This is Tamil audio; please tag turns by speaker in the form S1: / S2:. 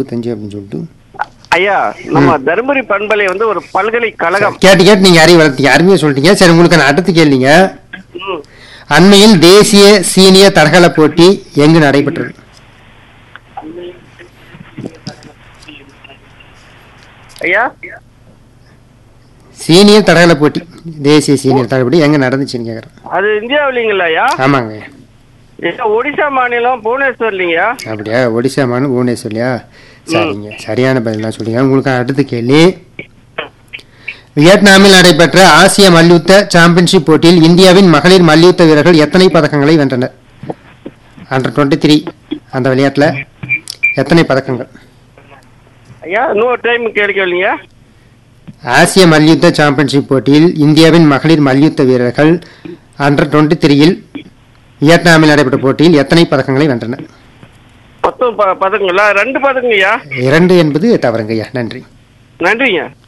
S1: முப்பத்தஞ்சு அப்படின்னு சொல்லிட்டு
S2: ஐயா நம்ம தருமபுரி பண்பலை வந்து ஒரு பல்கலைக்கழகம்
S1: கேட்டு கேட்டு நீங்க அறிவு வளர்த்தீங்க அருமையா சொல்லிட்டீங்க சரி உங்களுக்கு நான் அடுத்து கேள்விங்க
S2: ம்.
S1: அண்மையில் தேசிய சீனியர் தடகள போட்டி எங்கு நடைபெற்றது
S2: ஐயா
S1: சீனியர் தடகள போட்டி தேசிய சீனியர் தடகள போட்டி எங்க நடந்துச்சுன்னு கேக்குறேன்
S2: அது இந்தியாவிலிங்களா ஐயா
S1: ஆமாங்க
S2: ஐயா ஒடிசா மாநிலம் புவனேஸ்வர்லிங்கய்யா
S1: அப்படியா ஒடிசா மாநிலம் புவனேஸ்வரியா சரிங்க சரியான பதில் தான் சொல்லிங்க உங்களுக்கு அடுத்த கேள்வி வியட்நாமில் நடைபெற்ற ஆசிய மல்யுத்த சாம்பியன்ஷிப் போட்டியில் இந்தியாவின் மகளிர் மல்யுத்த வீரர்கள் எத்தனை பதக்கங்களை வென்றனர் அண்டர் டுவெண்ட்டி த்ரீ அந்த விளையாட்டுல எத்தனை பதக்கங்கள்
S2: ஐயா இன்னொரு டைம் கேட்கவில்லைங்க
S1: ஆசிய மல்யுத்த சாம்பியன்ஷிப் போட்டியில் இந்தியாவின் மகளிர் மல்யுத்த வீரர்கள் அண்டர் டுவெண்ட்டி த்ரீயில் வியட்நாமில் நடைபெற்ற போட்டியில் எத்தனை பதக்கங்களை வென்றனர்
S2: மொத்தம் ப- பதக்கங்களா ரெண்டு பதக்கங்கய்யா
S1: இரண்டு என்பது தவறுங்கய்யா நன்றி
S2: நன்றிங்க